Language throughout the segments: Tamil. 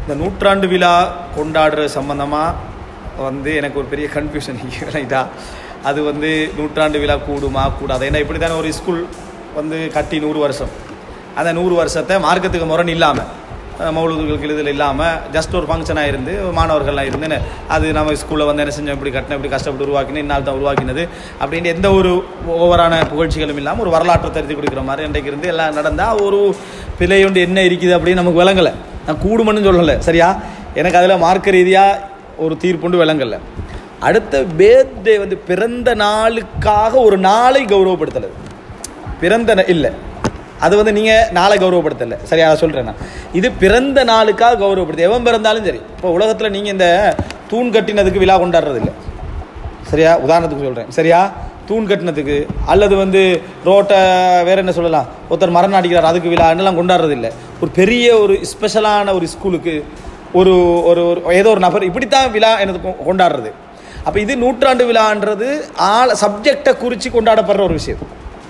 இந்த நூற்றாண்டு விழா கொண்டாடுற சம்பந்தமாக வந்து எனக்கு ஒரு பெரிய கன்ஃபியூஷன் ரைட்டா அது வந்து நூற்றாண்டு விழா கூடுமா கூடாது ஏன்னா இப்படி தானே ஒரு ஸ்கூல் வந்து கட்டி நூறு வருஷம் அந்த நூறு வருஷத்தை மார்க்கத்துக்கு முரண் இல்லாமல் மௌலுதுகளுக்கு இதில் இல்லாமல் ஜஸ்ட் ஒரு ஃபங்க்ஷனாக இருந்து மாணவர்கள்லாம் இருந்து அது நம்ம ஸ்கூலில் வந்து என்ன செஞ்சோம் இப்படி கட்டினோம் இப்படி கஷ்டப்பட்டு உருவாக்கினோம் இந்நாள் தான் உருவாக்கினது அப்படின்னு எந்த ஒரு ஓவரான புகழ்ச்சிகளும் இல்லாமல் ஒரு வரலாற்றை தருத்தி கொடுக்குற மாதிரி இன்றைக்கு இருந்து எல்லாம் நடந்தால் ஒரு பிழை ஒன்று என்ன இருக்குது அப்படின்னு நமக்கு விளங்கலை நான் கூடுமன்னு சொல்லலை சரியா எனக்கு அதில் மார்க்க ரீதியாக ஒரு தீர்ப்புண்டு விளங்கலை அடுத்த பேர்த்டே வந்து பிறந்த நாளுக்காக ஒரு நாளை கௌரவப்படுத்தலை பிறந்த ந- இல்லை அது வந்து நீங்கள் நாளை கௌரவப்படுத்தலை சரியா அதை சொல்கிறேன் நான் இது பிறந்த நாளுக்காக கௌரவப்படுத்து எவன் பிறந்தாலும் சரி இப்போ உலகத்தில் நீங்கள் இந்த தூண் கட்டினதுக்கு விழா கொண்டாடுறது இல்லை சரியா உதாரணத்துக்கு சொல்கிறேன் சரியா தூண் கட்டினதுக்கு அல்லது வந்து ரோட்டை வேற என்ன சொல்லலாம் ஒருத்தர் மரம் அடிக்கிறார் அதுக்கு விழா என்னெல்லாம் கொண்டாடுறது இல்லை ஒரு பெரிய ஒரு ஸ்பெஷலான ஒரு ஸ்கூலுக்கு ஒரு ஒரு ஒரு ஏதோ ஒரு நபர் இப்படித்தான் விழா எனக்கு கொ- கொண்டாடுறது அப்போ இது நூற்றாண்டு விழான்றது ஆள் சப்ஜெக்டை குறித்து கொண்டாடப்படுற ஒரு விஷயம்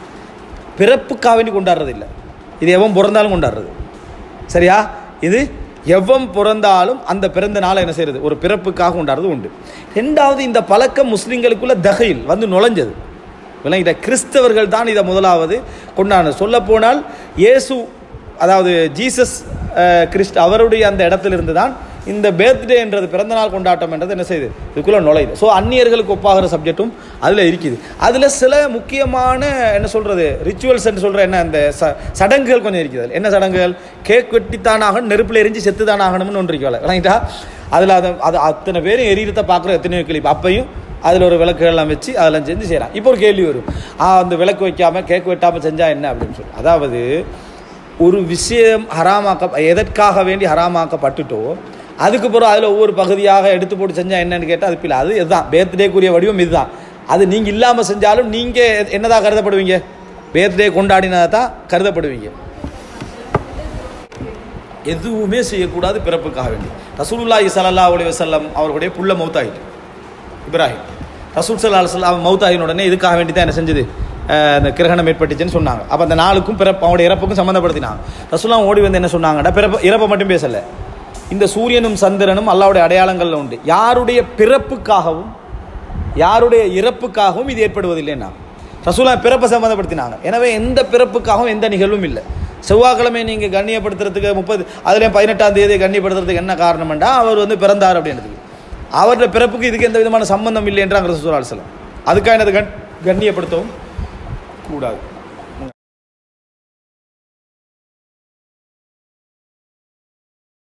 பிறப்புக்காக வேண்டி கொண்டாடுறது இல்லை இது எவன் பிறந்தாலும் கொண்டாடுறது சரியா இது எவன் பிறந்தாலும் அந்த பிறந்த நாளை என்ன செய்யறது ஒரு பிறப்புக்காக கொண்டாடுறது உண்டு ரெண்டாவது இந்த பழக்கம் முஸ்லிம்களுக்குள்ள தகையில் வந்து நுழைஞ்சது விளங்கிட்ட கிறிஸ்தவர்கள் தான் இதை முதலாவது கொண்டாடு சொல்ல போனால் இயேசு அதாவது ஜீசஸ் அஹ், கிறிஸ்ட் அவருடைய அந்த இடத்திலிருந்து தான் இந்த பேர்த்டேன்றது பிறந்தநாள் கொண்டாட்டம் என்றது என்ன செய்யுது இதுக்குள்ள நுழையுது ஸோ அந்நியர்களுக்கு ஒப்பாகிற சப்ஜெக்ட்டும் அதில் இருக்குது அதில் சில முக்கியமான என்ன சொல்கிறது ரிச்சுவல்ஸ் என்று சொல்கிற என்ன அந்த ச சடங்குகள் கொஞ்சம் இருக்குது அதுல. என்ன சடங்குகள் கேக் வெட்டித்தான் ஆகணும் நெருப்பில் எரிஞ்சு செத்துதான் ஆகணும்னு ஒன்று இருக்கு விளங்கிட்டா அதில் அதை அது அத்தனை பேரும் எரியறத பார்க்குற எத்தனையோ கிளிப் அப்பையும் அதில் ஒரு விளக்குகள்லாம் வச்சு அதெல்லாம் செஞ்சு செய்கிறான் இப்போ ஒரு கேள்வி வரும் ஆ, அந்த விளக்கு வைக்காமல் கேக் வெட்டாமல் செஞ்சால் என்ன அப்படின்னு சொல்லி அதாவது ஒரு விஷயம் ஹராமாக்க எதற்காக வேண்டி ஹராமாக்கப்பட்டுட்டோ அதுக்கு பிறகு அதில் ஒவ்வொரு பகுதியாக எடுத்து போட்டு செஞ்சால் என்னன்னு கேட்டால் அது பிள்ளை அது இதுதான் பேர்த்டேக்குரிய வடிவம் இதுதான் அது நீங்கள் இல்லாமல் செஞ்சாலும் நீங்கள் என்னதான் கருதப்படுவீங்க பேர்த்டே கொண்டாடினதை தான் கருதப்படுவீங்க எதுவுமே செய்யக்கூடாது பிறப்புக்காக வேண்டி ரசூலுல்லாஹி ஸல்லல்லாஹு அலைஹி வஸல்லம் அவர்களுடைய புள்ள மௌத்தாயிட்டு இப்ராஹிம் ரசூல் சல்லா அலுவலாம் மௌத்தாயின் உடனே இதுக்காக வேண்டி தான் என்ன செஞ்சது அஹ் அந்த கிரகணம் ஏற்பட்டுச்சுன்னு சொன்னாங்க அப்போ அந்த நாளுக்கும் பிறப்பு அவனுடைய இறப்புக்கும் சம்மந்தப்படுத்தினாங்க ரசூலாம் ஓடி வந்து என்ன சொன்னாங்கடா பிறப்பு இறப்பை மட்டும் பேசலை இந்த சூரியனும் சந்திரனும் அல்லாவுடைய அடையாளங்கள்ல உண்டு யாருடைய பிறப்புக்காகவும் யாருடைய இறப்புக்காகவும் இது ஏற்படுவதில்லைன்னா ரசூலா பிறப்பை சம்மந்தப்படுத்தினாங்க எனவே எந்த பிறப்புக்காகவும் எந்த நிகழ்வும் இல்லை செவ்வாய்க்கிழமை நீங்கள் கண்ணியப்படுத்துறதுக்கு முப்பது அதுலேயும் பதினெட்டாம் தேதி கண்ணியப்படுத்துறதுக்கு என்ன காரணம்டா அவர் வந்து பிறந்தார் அப்படின்றதுக்கு அவருடைய பிறப்புக்கு இதுக்கு எந்த விதமான சம்பந்தம் இல்லை என்றாங்க ரசூல் அலுவலம் அதுக்காக எனது கண் கண்ணியப்படுத்தவும் கூடாது